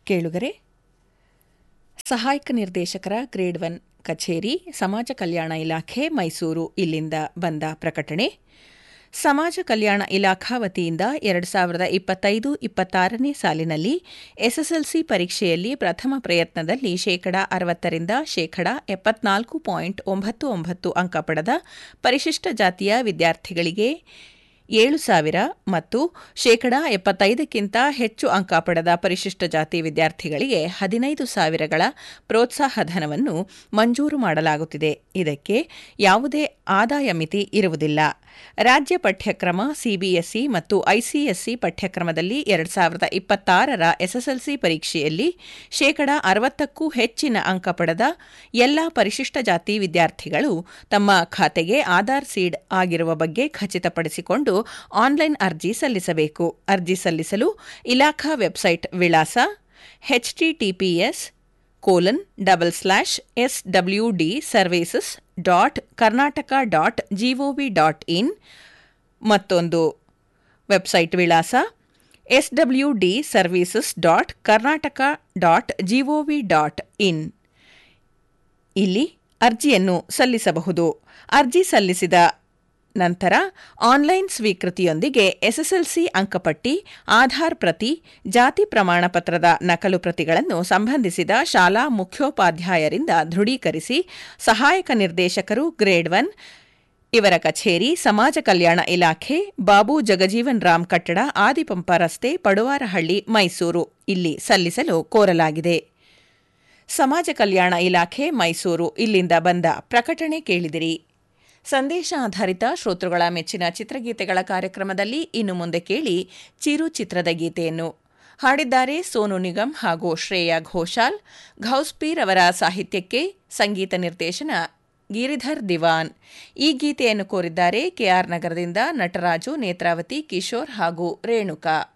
ಕೇಳುಗರೆ ಸಹಾಯಕ ನಿರ್ದೇಶಕರ ಗ್ರೇಡ್ ಒನ್ ಕಚೇರಿ ಸಮಾಜ ಕಲ್ಯಾಣ ಇಲಾಖೆ ಮೈಸೂರು ಇಲ್ಲಿಂದ ಬಂದ ಪ್ರಕಟಣೆ ಸಮಾಜ ಕಲ್ಯಾಣ ಇಲಾಖಾ ವತಿಯಿಂದ ಎರಡು ಸಾವಿರದ ಇಪ್ಪತ್ತೈದು ಇಪ್ಪತ್ತಾರನೇ ಸಾಲಿನಲ್ಲಿ ಎಸ್ಎಸ್ಎಲ್ಸಿ ಪರೀಕ್ಷೆಯಲ್ಲಿ ಪ್ರಥಮ ಪ್ರಯತ್ನದಲ್ಲಿ ಶೇಕಡ ಅರವತ್ತರಿಂದ ಶೇಕಡ ಎಪ್ಪತ್ನಾಲ್ಕು ಪಾಯಿಂಟ್ ಒಂಬತ್ತು ಒಂಬತ್ತು ಅಂಕ ಪಡೆದ ಪರಿಶಿಷ್ಟ ಜಾತಿಯ ವಿದ್ಯಾರ್ಥಿಗಳಿಗೆ ಏಳು ಸಾವಿರ ಮತ್ತು ಶೇಕಡ ಎಪ್ಪತ್ತೈದಕ್ಕಿಂತ ಹೆಚ್ಚು ಅಂಕ ಪಡೆದ ಪರಿಶಿಷ್ಟ ಜಾತಿ ವಿದ್ಯಾರ್ಥಿಗಳಿಗೆ ಹದಿನೈದು ಸಾವಿರಗಳ ಪ್ರೋತ್ಸಾಹಧನವನ್ನು ಮಂಜೂರು ಮಾಡಲಾಗುತ್ತಿದೆ ಇದಕ್ಕೆ ಯಾವುದೇ ಆದಾಯ ಮಿತಿ ಇರುವುದಿಲ್ಲ ರಾಜ್ಯ ಪಠ್ಯಕ್ರಮ ಸಿಬಿಎಸ್ಇ ಮತ್ತು ಐಸಿಎಸ್ಇ ಪಠ್ಯಕ್ರಮದಲ್ಲಿ ಎರಡು ಸಾವಿರದ ಇಪ್ಪತ್ತಾರರ ಎಸ್ಎಸ್ಎಲ್ಸಿ ಪರೀಕ್ಷೆಯಲ್ಲಿ ಶೇಕಡ ಅರವತ್ತಕ್ಕೂ ಹೆಚ್ಚಿನ ಅಂಕ ಪಡೆದ ಎಲ್ಲ ಪರಿಶಿಷ್ಟ ಜಾತಿ ವಿದ್ಯಾರ್ಥಿಗಳು ತಮ್ಮ ಖಾತೆಗೆ ಆಧಾರ್ ಸೀಡ್ ಆಗಿರುವ ಬಗ್ಗೆ ಖಚಿತಪಡಿಸಿಕೊಂಡು ಆನ್ಲೈನ್ ಅರ್ಜಿ ಸಲ್ಲಿಸಬೇಕು ಅರ್ಜಿ ಸಲ್ಲಿಸಲು ಇಲಾಖಾ ವೆಬ್ಸೈಟ್ ವಿಳಾಸ HTTPS colon double slash S W D services dot Karnataka dot GOV dot in ಮತ್ತೊಂದು ವೆಬ್ಸೈಟ್ ವಿಳಾಸ S W D services dot Karnataka dot GOV dot in ಇಲ್ಲಿ ಅರ್ಜಿಯನ್ನು ಸಲ್ಲಿಸಬಹುದು ಅರ್ಜಿ ಸಲ್ಲಿಸಿದ ನಂತರ ಆನ್ಲೈನ್ ಸ್ವೀಕೃತಿಯೊಂದಿಗೆ ಎಸ್ಎಸ್ಎಲ್ಸಿ ಅಂಕಪಟ್ಟಿ ಆಧಾರ್ ಪ್ರತಿ ಜಾತಿ ಪ್ರಮಾಣ ಪತ್ರದ ನಕಲು ಪ್ರತಿಗಳನ್ನು ಸಂಬಂಧಿಸಿದ ಶಾಲಾ ಮುಖ್ಯೋಪಾಧ್ಯಾಯರಿಂದ ದೃಢೀಕರಿಸಿ ಸಹಾಯಕ ನಿರ್ದೇಶಕರು ಗ್ರೇಡ್ ಒನ್ ಇವರ ಕಚೇರಿ ಸಮಾಜ ಕಲ್ಯಾಣ ಇಲಾಖೆ ಬಾಬು ಜಗಜೀವನ್ ರಾಮ್ ಕಟ್ಟಡ ಆದಿಪಂಪ ರಸ್ತೆ ಪಡುವಾರಹಳ್ಳಿ ಮೈಸೂರು ಇಲ್ಲಿ ಸಲ್ಲಿಸಲು ಕೋರಲಾಗಿದೆ ಸಮಾಜ ಕಲ್ಯಾಣ ಇಲಾಖೆ ಮೈಸೂರು ಇಲ್ಲಿಂದ ಬಂದ ಪ್ರಕಟಣೆ ಕೇಳಿದಿರಿ ಸಂದೇಶ ಆಧಾರಿತ ಶ್ರೋತೃಗಳ ಮೆಚ್ಚಿನ ಚಿತ್ರಗೀತೆಗಳ ಕಾರ್ಯಕ್ರಮದಲ್ಲಿ ಇನ್ನು ಮುಂದೆ ಕೇಳಿ ಚಿರು ಚಿತ್ರದ ಗೀತೆಯನ್ನು ಹಾಡಿದ್ದಾರೆ ಸೋನು ನಿಗಮ್ ಹಾಗೂ ಶ್ರೇಯಾ ಘೋಷಾಲ್ ಘೌಸ್ಪೀರ್ ಅವರ ಸಾಹಿತ್ಯಕ್ಕೆ ಸಂಗೀತ ನಿರ್ದೇಶನ ಗಿರಿಧರ್ ದಿವಾನ್ ಈ ಗೀತೆಯನ್ನು ಕೋರಿದ್ದಾರೆ ಕೆಆರ್ ನಗರದಿಂದ ನಟರಾಜು ನೇತ್ರಾವತಿ ಕಿಶೋರ್ ಹಾಗೂ ರೇಣುಕಾ